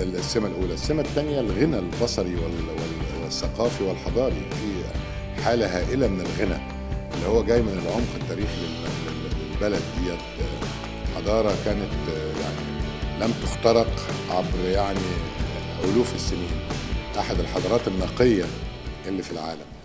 السمه الاولى السمه الثانيه الغنى البصري وال- وال- والثقافي والحضاري في حاله هائله من الغنى اللي هو جاي من العمق التاريخي لل- لل- للبلد ديت آه، حضاره كانت آه، يعني لم تخترق عبر يعني الوف السنين احد الحضارات النقيه اللي في العالم